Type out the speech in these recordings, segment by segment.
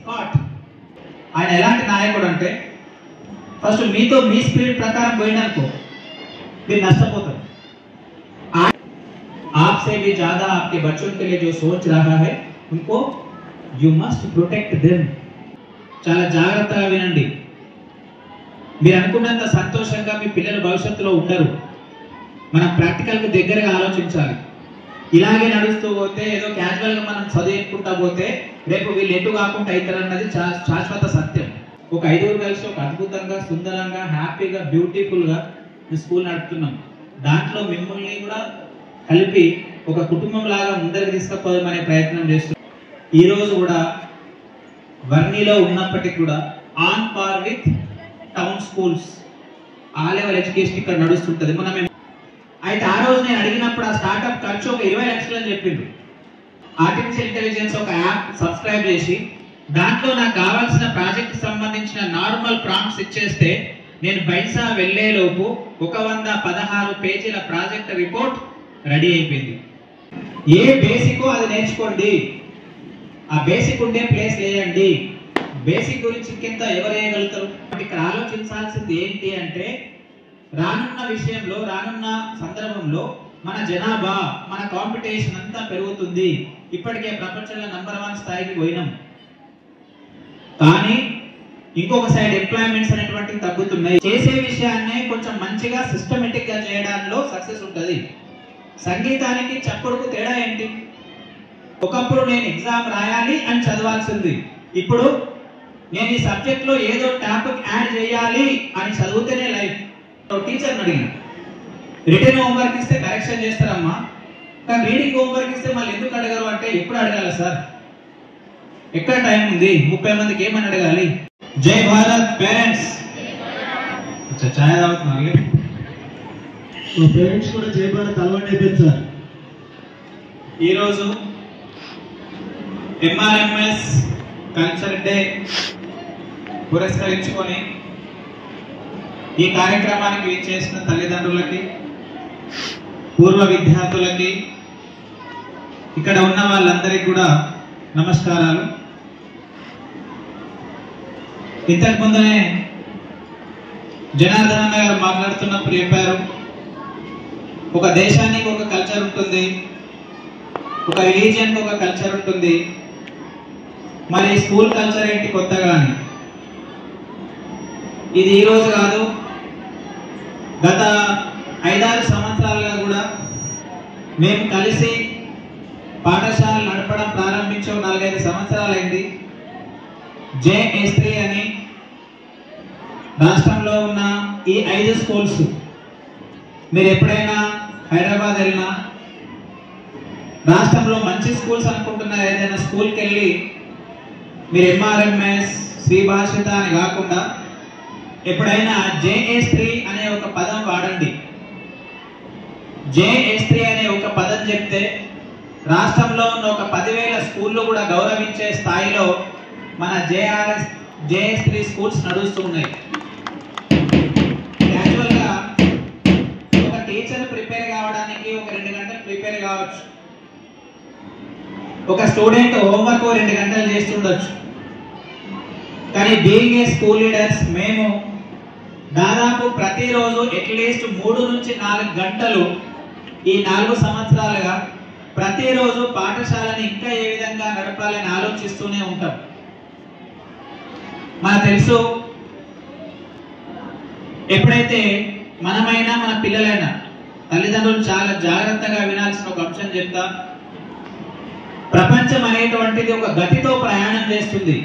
cot ఆయన ఎలాంటి నాయకుడు అంటే ఫస్ట్ మీతో మీ స్పీడ్ ప్రకారం పోయిననుకో మీరు నష్టపోతారు आ- आपसे भी ज्यादा आपके बच्चों के लिए जो सोच रहा है उनको यू मस्ट ప్రొటెక్ట్ దెమ్ చాలా జాగ్రత్తగా వినండి మీరు అనుకున్నంత సంతోషంగా మీ పిల్లలు భవిష్యత్తులో ఉండరు మనం ప్రాక్టికల్ కు దగ్గరగా ఆలోచించాలి ఇలాగే నడుస్తూ పోతే ఏదో క్యాజువల్ గా మనం చదువుకుంటా పోతే రేపు వీళ్ళు ఎటు కాకుండా అవుతారన్నది శా- శాశ్వత సత్యం ఒక ఐదుగురు కలిసి ఒక అద్భుతంగా సుందరంగా హ్యాపీగా బ్యూటిఫుల్ గా మీ స్కూల్ నడుపుతున్నాం దాంట్లో మిమ్మల్ని కూడా కలిపి ఒక కుటుంబం లాగా ముందరికి తీసుకుపోదామనే ప్రయత్నం చేస్తున్నాం ఈ రోజు కూడా వర్ణిలో ఉన్నప్పటికీ కూడా on par with town schools ఆ లెవెల్ ఎడ్యుకేషన్ ఇక్కడ నడుస్తుంటది మనం మేము- అయితే ఆ రోజు నేను అడిగినప్పుడు ఆ స్టార్ట్అప్ ఖర్చు ఒక ఇరవై లక్షలు అని చెప్పిండు ఆర్టిఫిషియల్ ఇంటెలిజెన్స్ ఒక యాప్ సబ్స్క్రైబ్ చేసి దాంట్లో నాకు కావాల్సిన ప్రాజెక్ట్ సంబంధించిన నార్మల్ ప్రాంప్ట్స్ ఇచ్చేస్తే నేను బైసా వెళ్లేలోపు ఒక వంద పదహారు పేజీల ప్రాజెక్ట్ రిపోర్ట్ రెడీ అయిపోయింది ఏ బేసికో అది నేర్చుకోండి ఆ బేసిక్ ఉండే ప్లేస్ వేయండి బేసిక్ గురించి ఇంకెంత ఎవరు వేయగలుగుతారు ఇక్కడ ఆలోచించాల్సింది ఏంటి అంటే రానున్న విషయంలో రానున్న సందర్భంలో మన జనాభా మన కాంపిటీషన్ అంతా పెరుగుతుంది ఇప్పటికే ప్రపంచంలో నంబర్ వన్ స్థాయికి పోయినాం కానీ ఇంకొక సైడ్ ఎంప్లాయ్మెంట్స్ అనేటువంటివి తగ్గుతున్నాయి చేసే విషయాన్ని కొంచెం మంచిగా సిస్టమేటిక్ గా చేయడంలో సక్సెస్ ఉంటది సంగీతానికి చప్పుడుకు తేడా ఏంటి ఒకప్పుడు నేను ఎగ్జామ్ రాయాలి అని చదవాల్సింది ఇప్పుడు నేను ఈ సబ్జెక్ట్ లో ఏదో టాపిక్ యాడ్ చేయాలి అని చదివితేనే లైఫ్ టీచర్ అడిగిన రిటర్న్ హోంవర్క్ ఇస్తే కరెక్షన్ చేస్తారమ్మా కానీ రీడింగ్ హోంవర్క్ ఇస్తే మళ్ళీ ఎందుకు అడగరు అంటే ఎప్పుడు అడగాలి సార్ ఎక్కడ టైం ఉంది ముప్పై మందికి ఏమని అడగాలి జై భారత్ పేరెంట్స్ అచ్చా ఛాయ్ తాగుతున్నారు మా పేరెంట్స్ కూడా జై భారత్ అలవాటు అయిపోయింది సార్ ఈరోజు ఎంఆర్ఎంఎస్ కల్చర్ డే పురస్కరించుకొని ఈ కార్యక్రమానికి విచ్చేసిన తల్లిదండ్రులకి పూర్వ విద్యార్థులకి ఇక్కడ ఉన్న వాళ్ళందరికీ కూడా నమస్కారాలు ఇంతకు ముందనే జనార్దన్ అన్న గారు మాట్లాడుతున్నప్పుడు చెప్పారు ఒక దేశానికి ఒక కల్చర్ ఉంటుంది ఒక రిలీజియన్ ఒక కల్చర్ ఉంటుంది మరి స్కూల్ కల్చర్ ఏంటి కొత్తగా అని ఇది ఈ రోజు కాదు గత ఐదారు సంవత్సరాలుగా కూడా మేము కలిసి పాఠశాలలు నడపడం ప్రారంభించాం నాలుగైదు సంవత్సరాలైంది జే ఎస్త్రీ అని రాష్ట్రంలో ఉన్న ఈ ఐదు స్కూల్స్ మీరు ఎప్పుడైనా హైదరాబాద్ వెళ్ళినా రాష్ట్రంలో మంచి స్కూల్స్ అనుకుంటున్నారు ఏదైనా స్కూల్కి వెళ్ళి మీరు ఎంఆర్ఎంఎస్ శ్రీ భాషిత అని కాకుండా ఎప్పుడైనా జేఎస్ త్రీ అనే ఒక పదం వాడండి జేఎస్ త్రీ అనే ఒక పదం చెప్తే రాష్ట్రంలో ఉన్న ఒక పదివేల స్కూళ్ళు కూడా గౌరవించే స్థాయిలో మన జేఆర్ఎస్ జేఎస్ త్రీ స్కూల్స్ నడుస్తున్నాయి క్యాజువల్గా ఒక టీచర్ ప్రిపేర్ కావడానికి ఒక రెండు గంటలు ప్రిపేర్ కావచ్చు ఒక స్టూడెంట్ హోంవర్క్ రెండు గంటలు చేస్తుండొచ్చు కానీ బీయింగ్ ఏ స్కూల్ లీడర్స్ మేము దాదాపు ప్రతిరోజు అట్లీస్ట్ మూడు నుంచి నాలుగు గంటలు ఈ నాలుగు సంవత్సరాలుగా ప్రతిరోజు పాఠశాలని ఇంకా ఏ విధంగా నడపాలని ఆలోచిస్తూనే ఉంటాం మనకు తెలుసు ఎప్పుడైతే మనమైనా మన పిల్లలైనా తల్లిదండ్రులు చాలా జాగ్రత్తగా వినాల్సిన ఒక అంశం చెప్తా ప్రపంచం అనేటువంటిది ఒక గతితో ప్రయాణం చేస్తుంది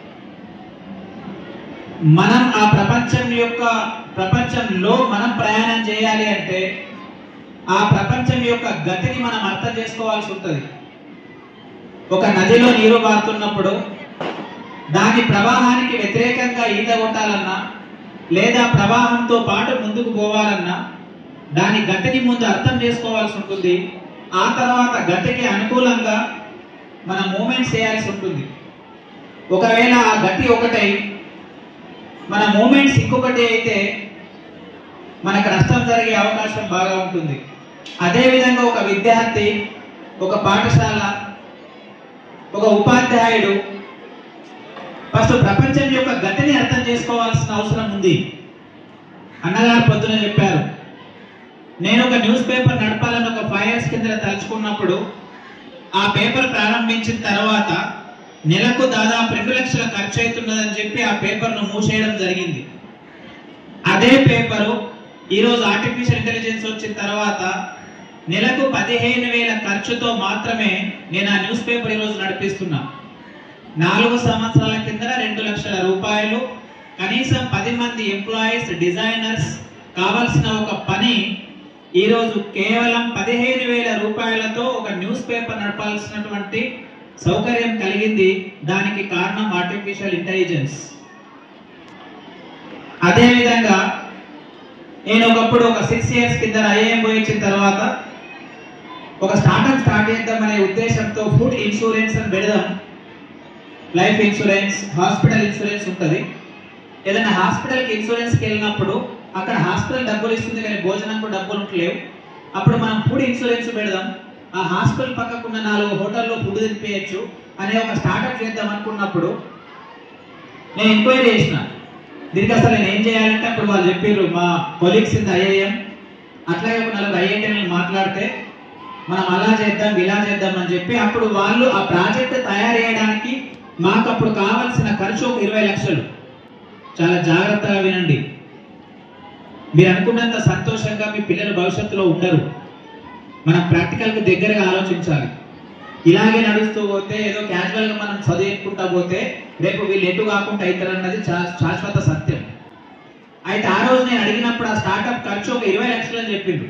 మనం ఆ ప్రపంచం యొక్క ప్రపంచంలో మనం ప్రయాణం చేయాలి అంటే ఆ ప్రపంచం యొక్క గతిని మనం అర్థం చేసుకోవాల్సి ఉంటుంది ఒక నదిలో నీరు పారుతున్నప్పుడు దాని ప్రవాహానికి వ్యతిరేకంగా ఈత కొట్టాలన్నా లేదా ప్రవాహంతో పాటు ముందుకు పోవాలన్నా దాని గతిని ముందు అర్థం చేసుకోవాల్సి ఉంటుంది ఆ తర్వాత గతికి అనుకూలంగా మన మూమెంట్స్ చేయాల్సి ఉంటుంది ఒకవేళ ఆ గతి ఒకటై మన మూమెంట్స్ ఇంకొకటి అయితే మనకు నష్టం జరిగే అవకాశం బాగా ఉంటుంది అదేవిధంగా ఒక విద్యార్థి ఒక పాఠశాల ఒక ఉపాధ్యాయుడు ఫస్ట్ ప్రపంచం యొక్క గతిని అర్థం చేసుకోవాల్సిన అవసరం ఉంది అన్నగారు పొద్దున చెప్పారు నేను ఒక న్యూస్ పేపర్ నడపాలని ఒక ఫైవ్ ఇయర్స్ కింద తలుచుకున్నప్పుడు ఆ పేపర్ ప్రారంభించిన తర్వాత నెలకు దాదాపు రెండు లక్షల ఖర్చు అవుతున్నదని చెప్పి ఆ పేపర్ను మూసేయడం జరిగింది అదే పేపరు ఈరోజు ఆర్టిఫిషియల్ ఇంటెలిజెన్స్ వచ్చిన తర్వాత నెలకు పదిహేను వేల ఖర్చుతో మాత్రమే నేను ఆ న్యూస్ పేపర్ ఈరోజు నడిపిస్తున్నా నాలుగు సంవత్సరాల కింద రెండు లక్షల రూపాయలు కనీసం పది మంది ఎంప్లాయీస్ డిజైనర్స్ కావాల్సిన ఒక పని ఈరోజు కేవలం పదిహేను వేల రూపాయలతో ఒక న్యూస్ పేపర్ నడపాల్సినటువంటి సౌకర్యం కలిగింది దానికి కారణం ఆర్టిఫిషియల్ ఇంటెలిజెన్స్ అదేవిధంగా నేను ఒకప్పుడు ఒక సిక్స్ ఇయర్స్ కింద ఐఏఎం పోయి వచ్చిన తర్వాత ఒక స్టార్ట్అప్ స్టార్ట్ చేద్దామనే ఉద్దేశంతో ఫుడ్ ఇన్సూరెన్స్ అని పెడదాం లైఫ్ ఇన్సూరెన్స్ హాస్పిటల్ ఇన్సూరెన్స్ ఉంటుంది ఏదైనా హాస్పిటల్కి ఇన్సూరెన్స్కి వెళ్ళినప్పుడు అక్కడ హాస్పిటల్ డబ్బులు ఇస్తుంది కానీ భోజనంకు డబ్బులు ఉండలేవు అప్పుడు మనం ఫుడ్ ఇన్సూరెన్స్ పెడదాం ఆ హాస్పిటల్ పక్కకున్న నాలుగు హోటల్లో ఫుడ్ తినిపించచ్చు అనే ఒక స్టార్ట్అప్ చేద్దాం అనుకున్నప్పుడు నేను ఎంక్వైరీ చేసిన దీనికి అసలు నేను ఏం చేయాలంటే అప్పుడు వాళ్ళు చెప్పారు మా కొలీగ్స్ ఇన్ ఐఏఎం అట్లాగే ఒక నలుగురు ఐఐటీఎంలు మాట్లాడితే మనం అలా చేద్దాం ఇలా చేద్దాం అని చెప్పి అప్పుడు వాళ్ళు ఆ ప్రాజెక్ట్ తయారు చేయడానికి మాకు అప్పుడు కావాల్సిన ఖర్చు ఒక ఇరవై లక్షలు చాలా జాగ్రత్తగా వినండి మీరు అనుకున్నంత సంతోషంగా మీ పిల్లలు భవిష్యత్తులో ఉండరు మనం ప్రాక్టికల్కి దగ్గరగా ఆలోచించాలి ఇలాగే నడుస్తూ పోతే ఏదో క్యాజువల్ గా మనం చదువుకుంటా పోతే రేపు వీళ్ళు ఎటు కాకుండా అవుతారన్నది శా- శాశ్వత సత్యం అయితే ఆ రోజు నేను అడిగినప్పుడు ఆ స్టార్ట్అప్ ఖర్చు ఒక ఇరవై లక్షలు అని చెప్పిండు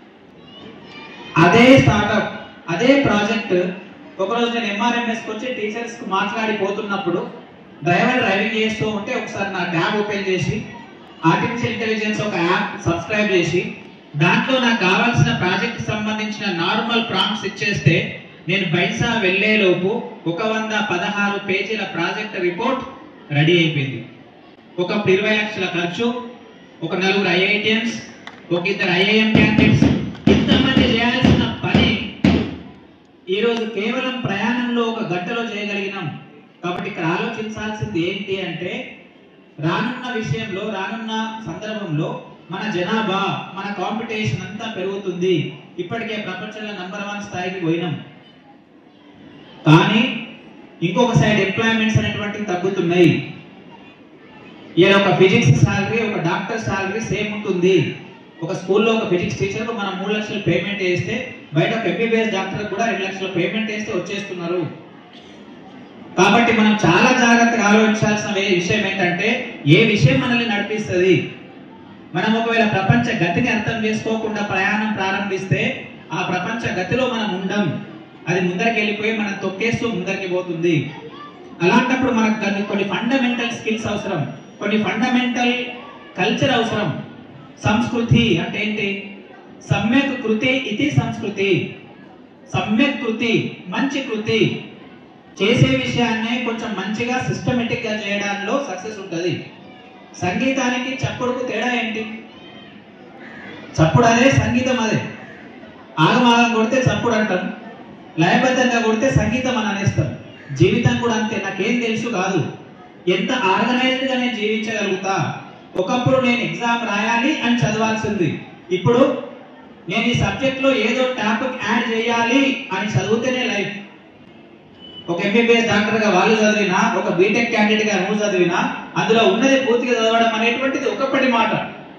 అదే స్టార్ట్అప్ అదే ప్రాజెక్ట్ ఒకరోజు నేను ఎంఆర్ఎంఎస్కి వచ్చి టీచర్స్ కు మాట్లాడి పోతున్నప్పుడు డ్రైవర్ డ్రైవింగ్ చేస్తూ ఉంటే ఒకసారి నా ట్యాబ్ ఓపెన్ చేసి ఆర్టిఫిషియల్ ఇంటెలిజెన్స్ ఒక యాప్ సబ్స్క్రైబ్ చేసి దాంట్లో నాకు కావాల్సిన ప్రాజెక్ట్ సంబంధించిన నార్మల్ ప్రాంప్ట్స్ ఇచ్చేస్తే నేను బైసా వెళ్ళేలోపు ఒక వంద పదహారు పేజీల ప్రాజెక్ట్ రిపోర్ట్ రెడీ అయిపోయింది ఒకప్పుడు ఇరవై లక్షల ఖర్చు ఒక నలుగురు ఐఐటిఎంస్ ఒక ఇద్దరు ఐఐఎం క్యాండిడేట్స్ ఇంతమంది చేయాల్సిన పని ఈరోజు కేవలం ప్రయాణంలో ఒక గంటలో చేయగలిగినాం కాబట్టి ఇక్కడ ఆలోచించాల్సింది ఏంటి అంటే రానున్న విషయంలో రానున్న సందర్భంలో మన జనాభా మన కాంపిటీషన్ అంతా పెరుగుతుంది ఇప్పటికే ప్రపంచంలో నంబర్ వన్ స్థాయికి పోయినాం కానీ ఇంకొక సైడ్ ఎంప్లాయ్మెంట్స్ అనేటువంటివి తగ్గుతున్నాయి ఈయన ఒక ఫిజిక్స్ సాలరీ ఒక డాక్టర్ సాలరీ సేమ్ ఉంటుంది ఒక స్కూల్లో ఒక ఫిజిక్స్ టీచర్కు మనం మూడు లక్షలు పేమెంట్ చేస్తే బయట ఒక ఎంబీబీఎస్ డాక్టర్ కూడా రెండు లక్షల పేమెంట్ చేస్తే వచ్చేస్తున్నారు కాబట్టి మనం చాలా జాగ్రత్తగా ఆలోచించాల్సిన వే- విషయం ఏంటంటే ఏ విషయం మనల్ని నడిపిస్తుంది మనం ఒకవేళ ప్రపంచ గతిని అర్థం చేసుకోకుండా ప్రయాణం ప్రారంభిస్తే ఆ ప్రపంచ గతిలో మనం ఉండం అది ముందరికి వెళ్ళిపోయి మనం తొక్కేస్తూ ముందరికి పోతుంది అలాంటప్పుడు మనకు దాన్ని కొన్ని ఫండమెంటల్ స్కిల్స్ అవసరం కొన్ని ఫండమెంటల్ కల్చర్ అవసరం సంస్కృతి అంటే ఏంటి సమ్యక్ కృతి ఇది సంస్కృతి సమ్యక్ కృతి మంచి కృతి చేసే విషయాన్నే కొంచెం మంచిగా సిస్టమేటిక్ గా చేయడంలో సక్సెస్ ఉంటుంది సంగీతానికి చప్పుడుకు తేడా ఏంటి చప్పుడు అదే సంగీతం అదే ఆగమాగం కొడితే చప్పుడు అంటాం లయబద్ధంగా కొడితే సంగీతం అని అనేస్తాం జీవితం కూడా అంతే నాకేం తెలుసు కాదు ఎంత ఆర్గనైజ్డ్ గా నేను జీవించగలుగుతా ఒకప్పుడు నేను ఎగ్జామ్ రాయాలి అని చదవాల్సింది ఇప్పుడు నేను ఈ సబ్జెక్ట్ లో ఏదో టాపిక్ యాడ్ చేయాలి అని చదివితేనే లైఫ్ ఒక ఎంబీబీఎస్ డాక్టర్ గా వాళ్ళు చదివినా ఒక బీటెక్ క్యాండిడేట్ గా నువ్వు చదివినా అందులో ఉన్నది పూర్తిగా చదవడం అనేటువంటిది ఒకప్పటి మాట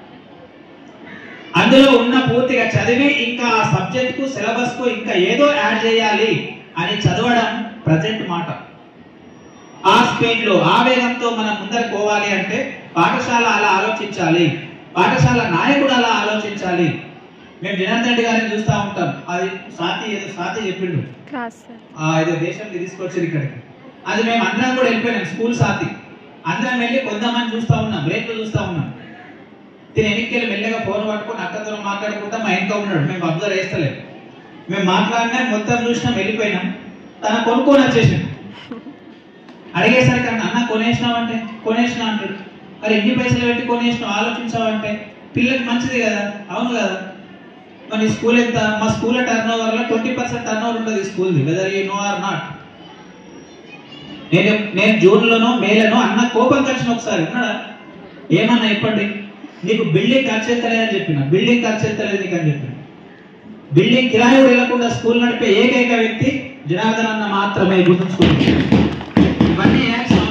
అందులో ఉన్న పూర్తిగా చదివి ఇంకా ఆ సబ్జెక్ట్ కు సిలబస్ కు ఇంకా ఏదో యాడ్ చేయాలి అని చదవడం ప్రజెంట్ మాట ఆ స్పీడ్ లో ఆ వేగంతో మనం ముందరకు పోవాలి అంటే పాఠశాల అలా ఆలోచించాలి పాఠశాల నాయకుడు అలా ఆలోచించాలి మేము జనార్దన్ రెడ్డి గారిని చూస్తూ ఉంటాం అది సాతి ఏదో సాతి చెప్పిండు క్లాస్ సార్ ఆ ఏదో దేశానికి తీసుకొచ్చారు ఇక్కడికి అది మేము అందరం కూడా వెళ్ళిపోయినాం స్కూల్ సాతి అందరం వెళ్ళి కొంతమంది చూస్తా ఉన్నాం బ్రేక్లు చూస్తా ఉన్నాం తిని ఎన్నికలు మెల్లగా ఫోన్ పట్టుకొని అక్కతో మాట్లాడుకుంటా మా ఇంట్లో ఉన్నాడు మేము అబ్జర్వ్ చేస్తలేదు మేము మాట్లాడినా మొత్తం చూసినాం వెళ్ళిపోయినాం తన కొనుక్కొని వచ్చేసిండు అడిగేసరికి అన్న అన్న కొనేసినావంటే కొనేసినా అంటాడు మరి ఎన్ని పైసలు పెట్టి కొనేసినావు ఆలోచించావంటే పిల్లకి మంచిది కదా అవును కదా మరి స్కూల్ ఎంత మా స్కూల్ టర్న్ ఓవర్ లో ట్వంటీ పర్సెంట్ టర్న్ ఓవర్ ఉంటుంది స్కూల్ది whether you know or not నేను నేను జూన్లోనో మేలోనో అన్న కోపం కలిసిన ఒకసారి ఉన్నాడా ఏమన్నా చెప్పండి నీకు బిల్డింగ్ ఖర్చు ఎత్తలేదని చెప్పిన బిల్డింగ్ ఖర్చు ఎత్తలేదు నీకు అని చెప్పిన బిల్డింగ్ కిరాయి కూడా వెళ్లకుండా స్కూల్ నడిపే ఏకైక వ్యక్తి జనార్దన్ అన్న మాత్రమే గుర్తుంచుకోండి ఇవన్నీ యాక్ట్స్